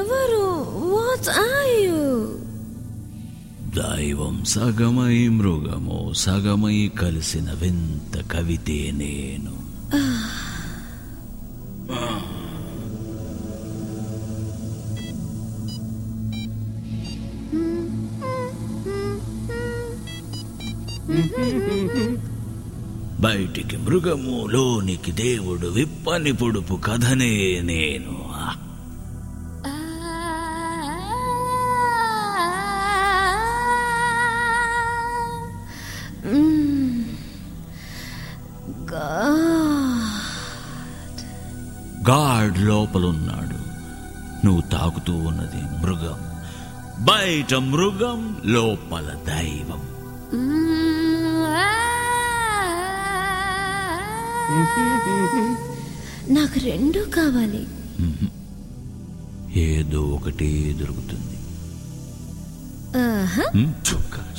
ఎవరు what are you దైవం సగమై మృగము సగమై కలిసిన వింత కవితే నేను బయటికి మృగము లోనికి దేవుడు విప్పని పొడుపు కథనే నేను ఆ, గాడ్ లోపలున్నాడు నువ్వు తాకుతూ ఉన్నది మృగం బయట మృగం లోపల దైవం నాకు రెండు కావాలి ఏదో ఒకటి దొరుకుతుంది ఆహా హ్మ్, చుక్క